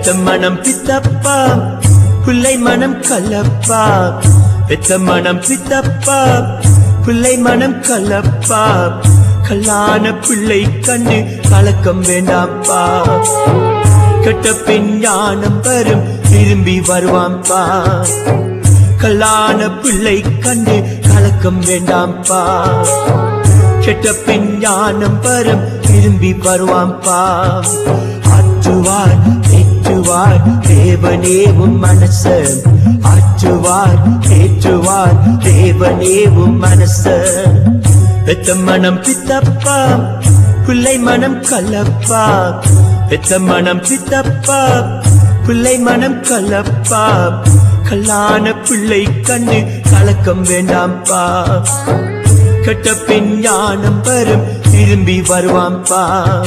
பெத்த மனம் பித்தப்பா பிள்ளை மனம் கலப்பா பெத்த மனம் பித்தப்பா பிள்ளை மனம் கலப்பா கல்லான பிள்ளை கண்டு கலக்கம் வேண்டாம்ப்பா கெட்ட பெண் ஞானம் வரும் திரும்பி வருவாம்பா கல்லான பிள்ளை கண்டு கலக்கம் வேண்டாம்ப்பா கெட்ட பெண் ஞானம் வரும் திரும்பி வருவாம்பா ஆற்றுவார் ஏற்றுவார் தேவனே உன் மனச ஆற்றுவார் ஏற்றுவார் தேவனே உன் மனச பெத்த மனம் பித்தப்பா பிள்ளை மனம் கலப்பா பெத்த மனம் பித்தப்பா பிள்ளை மனம் கலப்பா கல்லான பிள்ளை கண்டு கலக்கம் வேண்டாம்ப்பா கெட்ட பெண் ஞானம் வரும் திரும்பி வருவாம்பா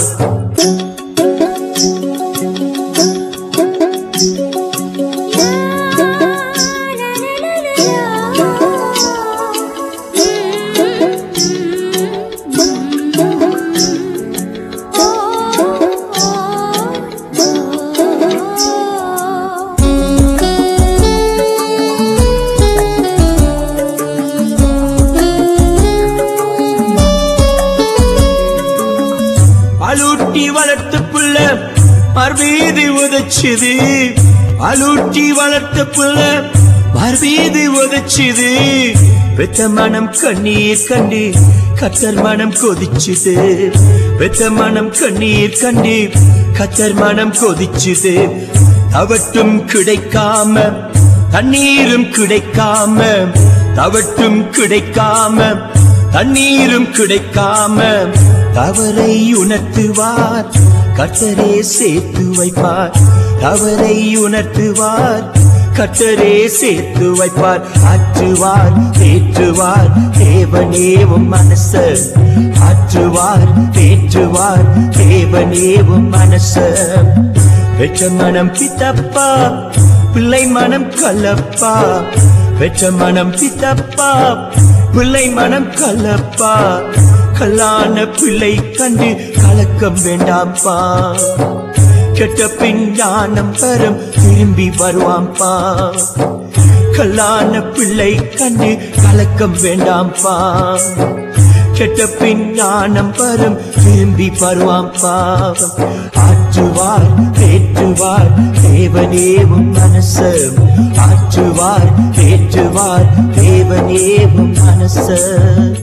அலூட்டி வளர்த்த புள்ள மர்மீது உதச்சுது அலூட்டி வளர்த்த புள்ள மர்மீது உதச்சுது வெத்த மனம் கண்ணீர் கண்டு கத்தர் மனம் கொதிச்சுது வெத்த மனம் கண்ணீர் கண்டு கத்தர் மனம் கொதிச்சுது தவட்டும் கிடைக்காம தண்ணீரும் கிடைக்காம தவட்டும் கிடைக்காம தண்ணீரும் கிடைக்காம தவறை உணர்த்துவார் கர்த்தரே சேர்த்து வைப்பார் தவறை உணர்த்துவார் கர்த்தரே சேர்த்து வைப்பார் ஆற்றுவார் தேற்றுவார் தேவனே உம் மனச ஆற்றுவார் தேற்றுவார் தேவனே உம் மனச வெற்ற மனம் பித்தப்பா பிள்ளை மனம் கலப்பா வெற்ற மனம் பித்தப்பா பிள்ளை மனம் கலப்பா கல்லான பிள்ளை கண்டு கலக்கம் வேண்டாம்ப்பா கெட்ட பின் ஞானம் வரும் திரும்பி வருவாம்பா கல்லான பிள்ளை கண்டு கலக்கம் வேண்டாம்ப்பா கெட்ட பின் ஞானம் வரும் திரும்பி வருவாம்பா ஆற்றுவார் தேற்றுவார் தேவனே உன் மனச ஆற்றுவார் தேற்றுவார் தேவனே உன் மனச